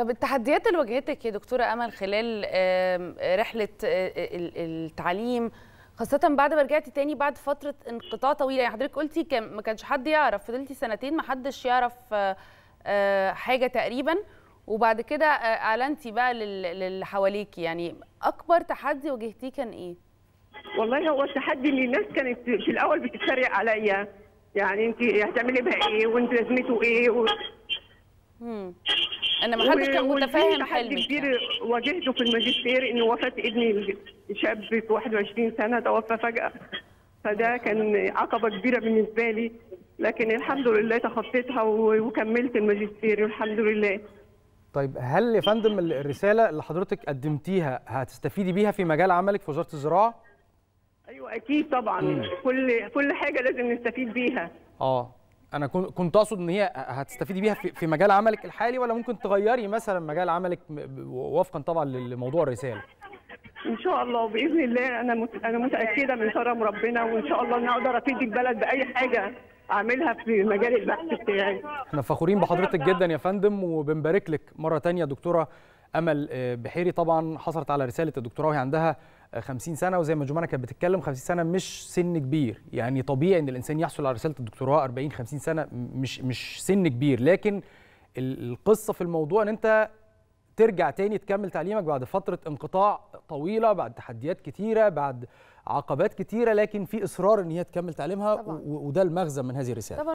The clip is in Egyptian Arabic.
طب التحديات اللي واجهتك يا دكتوره امل خلال آم، رحله آه، ال- التعليم خاصة بعد ما رجعتي تاني بعد فترة انقطاع طويلة يعني حضرتك قلتي كان ما كانش حد يعرف فضلتي سنتين ما حدش يعرف آه، آه، حاجة تقريبا وبعد كده آه، اعلنتي بقى لل- للي حواليكي يعني اكبر تحدي واجهتيه كان ايه؟ والله هو التحدي ان الناس كانت في الاول بتتريق عليا يعني انت هتعملي بها ايه وانت لازمته ايه و... مم. ان ما حدش كان و- وفي متفاهم تحدي حلمك كبير يعني. واجهته في الماجستير ان وفاه ابني شاب في 21 سنه توفى فجاه فده كان عقبه كبيره بالنسبه لي لكن الحمد لله تخطيتها و- وكملت الماجستير والحمد لله طيب هل يا فندم ال- الرساله اللي حضرتك قدمتيها هتستفيدي بيها في مجال عملك في وزاره الزراعه ايوه اكيد طبعا مم. كل كل حاجه لازم نستفيد بيها اه انا كن- كنت اقصد ان هي هتستفيدي بيها في في مجال عملك الحالي ولا ممكن تغيري مثلا مجال عملك م- ب- وفقا طبعا لموضوع الرساله ان شاء الله باذن الله انا مت- انا متاكده من كرم ربنا وان شاء الله ان اقدر افيد البلد باي حاجه اعملها في مجال البحث بتاعي احنا فخورين بحضرتك جدا يا فندم وبنبارك لك مره تانية دكتوره امل آه، بحيري طبعا حصلت على رساله الدكتوراه وهي عندها آه، 50 سنه وزي ما جمانه كانت بتتكلم 50 سنه مش سن كبير يعني طبيعي ان الانسان يحصل على رساله الدكتوراه 40 50 سنه م- مش مش سن كبير لكن ال- القصه في الموضوع ان انت ترجع تاني تكمل تعليمك بعد فتره انقطاع طويله بعد تحديات كتيره بعد عقبات كتيره لكن في اصرار ان هي تكمل تعليمها طبعاً. و- وده المغزى من هذه الرساله طبعا